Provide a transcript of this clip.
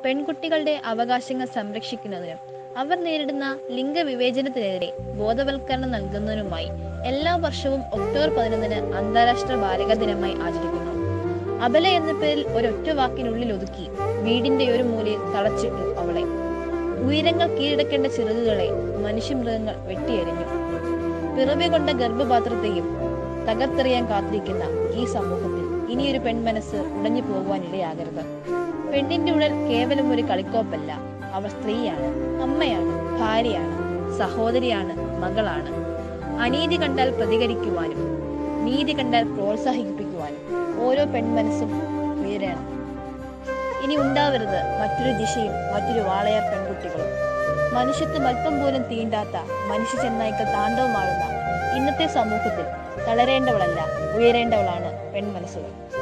പെൺകുട്ടികളുടെ അവകാശങ്ങൾ സംരക്ഷിക്കുന്നതിനും അവർ നേരിടുന്ന ലിംഗവിവേചനത്തിനെതിരെ ബോധവൽക്കരണം നൽകുന്നതിനുമായി എല്ലാ വർഷവും ഒക്ടോബർ പതിനൊന്നിന് അന്താരാഷ്ട്ര ബാലിക ദിനമായി ആചരിക്കുന്നു അബല എന്ന പേരിൽ ഒരൊറ്റ വാക്കിനുള്ളിൽ ഒതുക്കി വീടിന്റെ ഒരു മൂലയിൽ തളച്ചിട്ടു അവളെ ഉയരങ്ങൾ കീഴടക്കേണ്ട ചിറകുകളെ മനുഷ്യമൃഗങ്ങൾ വെട്ടിയെറിഞ്ഞു പിറവി കൊണ്ട ഗർഭപാത്രത്തെയും തകർത്തെറിയാൻ കാത്തിരിക്കുന്ന ഈ സമൂഹത്തിൽ ഇനിയൊരു പെൺമനസ്സ് ഉടഞ്ഞു പോകുവാനിടയാകരുത് പെണ്ണിന്റെ ഉടൽ കേവലം ഒരു കളിക്കോപ്പല്ല അവൾ സ്ത്രീയാണ് അമ്മയാണ് ഭാര്യയാണ് സഹോദരിയാണ് മകളാണ് അനീതി കണ്ടാൽ പ്രതികരിക്കുവാനും നീതി കണ്ടാൽ പ്രോത്സാഹിപ്പിക്കുവാനും ഓരോ പെൺമനസ്സും ഉയരണം ഇനി ഉണ്ടാവരുത് മറ്റൊരു ദിശയും മറ്റൊരു വാളയാർ പെൺകുട്ടികളും മനുഷ്യത്വം അല്പം പോലും തീണ്ടാത്ത മനുഷ്യ ചെന്നായ്ക്കൾ താണ്ഡവമാടുന്ന ഇന്നത്തെ സമൂഹത്തിൽ തളരേണ്ടവളല്ല ഉയരേണ്ടവളാണ് പെൺമനസ്സുകൾ